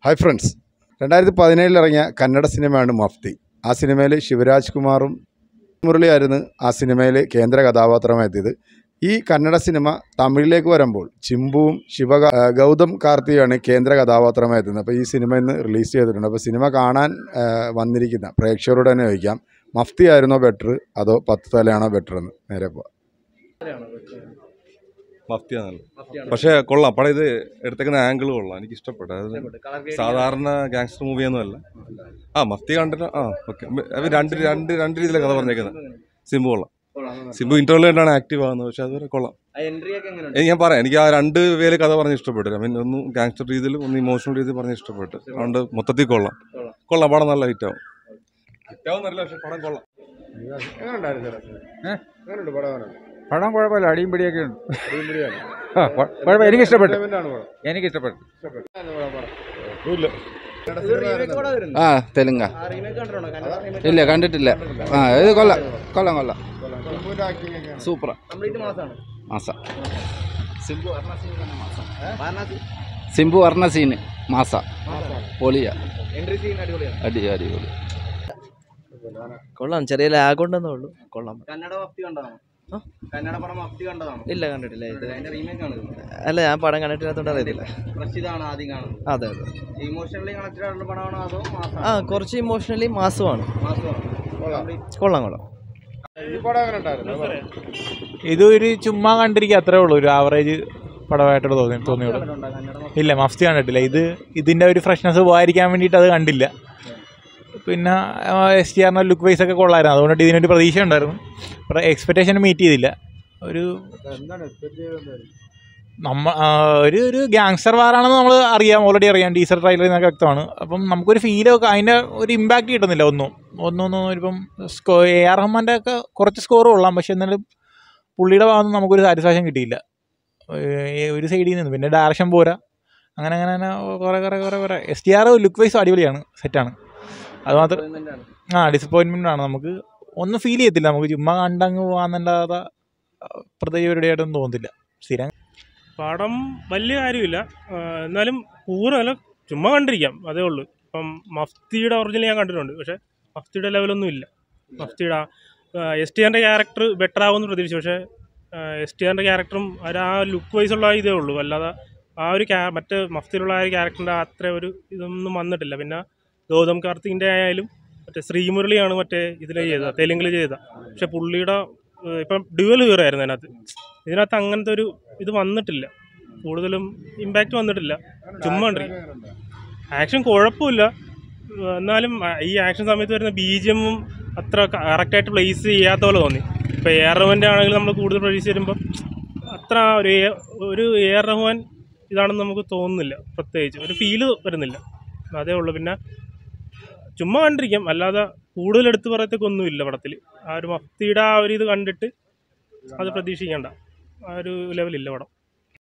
Hi friends രണ്ടായിരത്തി പതിനേഴിൽ ഇറങ്ങിയ കന്നഡ സിനിമയാണ് മഫ്തി ആ സിനിമയിൽ ശിവരാജ് കുമാറും മുരളിയായിരുന്നു ആ സിനിമയിൽ കേന്ദ്ര കഥാപാത്രമായെത്തിയത് ഈ കന്നഡ സിനിമ തമിഴിലേക്ക് വരുമ്പോൾ ചിമ്പുവും ശിവ ഗൗതം കാർത്തിയാണ് കേന്ദ്ര കഥാപാത്രമായെത്തുന്നത് അപ്പോൾ ഈ സിനിമ ഇന്ന് റിലീസ് ചെയ്തിട്ടുണ്ട് അപ്പോൾ സിനിമ കാണാൻ ആ, വന്നിരിക്കുന്ന പ്രേക്ഷകരോട് തന്നെ ചോദിക്കാം മഫ്തി ആയിരുന്നോ ബെറ്റർ അതോ പത്ത് തലയാണോ ബെറ്റർ എന്ന് നേരെ പോവാം മഫ്തിയാണല്ലോ പക്ഷേ കൊള്ളാം പടം ഇത് എടുത്തേക്കുന്ന ആംഗിൾ കൊള്ളാം എനിക്ക് ഇഷ്ടപ്പെട്ടു അത് സാധാരണ ഗാങ്സ്റ്റർ മൂവിയൊന്നും അല്ല ആ മഫ്തി കണ്ടിട്ട് ആ ഓക്കെ അവർ രണ്ട് രണ്ട് രണ്ട് രീതിയിലാണ് കഥ പറഞ്ഞേക്കുന്നത് സിംബു കൊള്ളാം സിംബു ഇന്റർവ്യൂ കണ്ടാണ് ആക്റ്റീവ് ആകുന്നത് പക്ഷെ അതുവരെ കൊള്ളാം എൻട്രി ഒക്കെ എങ്ങനെയുണ്ട് ഏ, ഞാൻ പറയാം എനിക്ക് ആ രണ്ട് പേര് കഥ പറഞ്ഞ് ഇഷ്ടപ്പെട്ടു ഐ മീൻ ഒന്ന് ഗാങ്സ്റ്റർ രീതിയിലും ഒന്ന് ഇമോഷണൽ രീതിയിൽ പറഞ്ഞ് ഇഷ്ടപ്പെട്ടു അതുകൊണ്ട് മൊത്തത്തിൽ കൊള്ളാം കൊള്ളാം. കൊള്ളാം പടം നല്ല ഹിറ്റാവും ഹിറ്റാവും നല്ല പക്ഷെ പടം കൊള്ളാം പടം കുഴപ്പമില്ല അടിയും പിടിയൊക്കെ ഉണ്ട് ആ, കുഴ- കുഴപ്പമില്ല എനിക്ക് ഇഷ്ടപ്പെട്ടു എനിക്ക് ഇഷ്ടപ്പെട്ടു ഇത് remake കൂടെ വരുന്നു. ആ തെലുങ്ക ആ remake കണ്ടിട്ടുണ്ടോ? കന്നഡ remake ഇല്ല കണ്ടിട്ടില്ല ആ ഇത് കൊള്ളാം കൊള്ളാം കൊള്ളാം സൂപ്പറാ complete മാസാണ്. മാസ സിംബു വർണ്ണ സീൻ മാസ വാരണാസി സിംബു വർണ്ണ സീന് മാസ പൊളിയ എൻട്രി സീൻ അടിപൊളിയാണ് അടി അടിപൊളി കൊള്ളാം ചെറിയ ലാഗ് ഉണ്ടെന്നേ ഉള്ളൂ കൊള്ളാം കന്നഡ മഫ്തി കണ്ടതാണോ കന്നഡ പടം മഫ്തി കണ്ടതാണോ ഇല്ല കണ്ടിട്ടില്ല ഇത് അതിന്റെ റീമേക്ക് ആണ് ഇത്. അല്ല ഞാൻ പടം കണ്ടിട്ടില്ലാത്തോണ്ട് അറിയത്തില്ല Rush ഇതാണ് ആദ്യം കാണുന്നത് അതെ അതെ ഇമോഷണലി കണക്റ്റഡ് ആയിട്ടുള്ള പടമാണോ അതോ മാസം ആ കുറച്ച് ഇമോഷണലി മാസമാണ് മാസമാണോ കൊള്ളാം കൊള്ളാം ഇതൊരു ചുമ്മാ കണ്ടിരിക്കുക അത്രേ ഉള്ളൂ ഒരു ആവറേജ് പടമായിട്ട് തോന്നി തോന്നിയുള്ളൂ ഇല്ല മഫ്തി കണ്ടിട്ടില്ല ഇത് ഇതിൻ്റെ ഒരു ഫ്രഷ്നെസ് പോകാതിരിക്കാൻ വേണ്ടിയിട്ട് അത് കണ്ടില്ല പിന്നെ എസ് ടി ആറിൻ്റെ ലുക്ക് വൈസ് ഒക്കെ കൊള്ളായിരുന്നു അതുകൊണ്ട് ഇതിനൊരു പ്രതീക്ഷ ഉണ്ടായിരുന്നു എക്സ്പെക്റ്റേഷൻ മീറ്റ് ചെയ്തില്ല ഒരു നമ്മ ആ, ഒരു ഒരു ഗ്യാങ്സ്റ്റർ വാറാണെന്ന് നമ്മൾ അറിയാം ഓൾറെഡി അറിയാം ടീസർ ട്രailer നിന്നൊക്കെ വ്യക്തമാണ് അപ്പം നമുക്കൊരു ഫീലൊക്കെ അതിൻ്റെ ഒരു ഇമ്പാക്റ്റ് കിട്ടുന്നില്ല ഒന്നും ഒന്നൊന്നും ഇപ്പം സ്കോ എ ആർ റഹ്മാൻ്റെ ഒക്കെ കുറച്ച് സ്കോർ കൊള്ളാം പക്ഷെ എന്നാലും പുള്ളിയുടെ ഭാഗത്ത് നിന്ന് നമുക്കൊരു സാറ്റിസ്ഫാക്ഷൻ കിട്ടിയില്ല ഏ- ഒരു സൈഡിൽ നിന്ന് പിന്നെ ഡയറക്ഷൻ പോരാ അങ്ങനെ അങ്ങനെ അങ്ങനെ കുറേ കുറേ കുറേ കുറേ S T R look wise അടിപൊളിയാണ് സെറ്റാണ് അത് മാത്രം ആ ഡിസപ്പോയിൻമെൻ്റ് ആണ് നമുക്ക് ഒന്നും ഫീൽ ചെയ്യത്തില്ല നമുക്ക് ചുമ്മാ കണ്ടങ്ങ് പോകാന്നല്ലാതെ പ്രത്യേകിച്ച് പരിപാടിയായിട്ടൊന്നും തോന്നുന്നില്ല സ്ഥിരം പടം വലിയ കാര്യമില്ല ആ, എന്നാലും പൂർണ്ണമല്ല ചുമ്മാ കണ്ടിരിക്കാം അതേ ഉള്ളൂ ഇപ്പം മഫ്തിയുടെ ഒറിജിനൽ ഞാൻ കണ്ടിട്ടുണ്ട് പക്ഷേ മഫ്തിയുടെ ലെവലൊന്നും ഇല്ല മഫ്തിയുടെ എസ് ടി ആറിൻ്റെ ക്യാരക്ടർ ബെറ്റർ ആവുമെന്ന് പ്രതീക്ഷിച്ചു പക്ഷേ എസ് ടി ആറിൻ്റെ ക്യാരക്ടറും ഒരു ആ ലുക്ക് വൈസ് ഉള്ള ഇതേ ഉള്ളൂ അല്ലാതെ ആ ഒരു ക്യാ മറ്റ് മഫ്തിയിലുള്ള ആ ഒരു ക്യാരക്ടറിൻ്റെ അത്ര ഒരു ഇതൊന്നും വന്നിട്ടില്ല പിന്നെ ഗൗതം കാർത്തികിൻ്റെ ആയാലും മറ്റേ ശ്രീമുരളിയാണ് മറ്റേ ഇതിൽ ചെയ്തത് തെലുങ്കിൽ ചെയ്ത പക്ഷെ പുള്ളിയുടെ ഏഹ്, ഇപ്പം ഡ്യുവൽ ഹീറോ ആയിരുന്നു അതിനകത്ത് ഇതിനകത്ത് അങ്ങനത്തെ ഒരു ഇത് വന്നിട്ടില്ല കൂടുതലും ഇമ്പാക്റ്റ് വന്നിട്ടില്ല ചുമ്മാ കണ്ടിരിക്കും ആക്ഷൻ കുഴപ്പമില്ല ഏഹ് എന്നാലും ആ, ഈ ആക്ഷൻ സമയത്ത് വരുന്ന ബി ജി എമ്മും അത്ര കറക്റ്റായിട്ട് പ്ലേസ് ചെയ്യാത്ത പോലെ തോന്നി ഇപ്പോൾ എ ആർ റഹ്മാൻ്റെ ആണെങ്കിൽ നമ്മൾ കൂടുതൽ പ്രതീക്ഷ വരുമ്പം അത്ര ഒരു എ- ഒരു എ ആർ റഹ്മാൻ ഇതാണെന്ന് നമുക്ക് തോന്നുന്നില്ല പ്രത്യേകിച്ച് ഒരു ഫീല് വരുന്നില്ല അതേ ഉള്ളൂ പിന്നെ ചുമ്മാ കണ്ടിരിക്കാം അല്ലാതെ കൂടുതൽ എടുത്തു പറയത്തേക്കൊന്നുമില്ല പടത്തിൽ ആ ഒരു മഫ്തിയുടെ ആ ഒരു ഇത് കണ്ടിട്ട് അത് പ്രതീക്ഷിക്കേണ്ട ആ ഒരു ലെവലില്ല പടം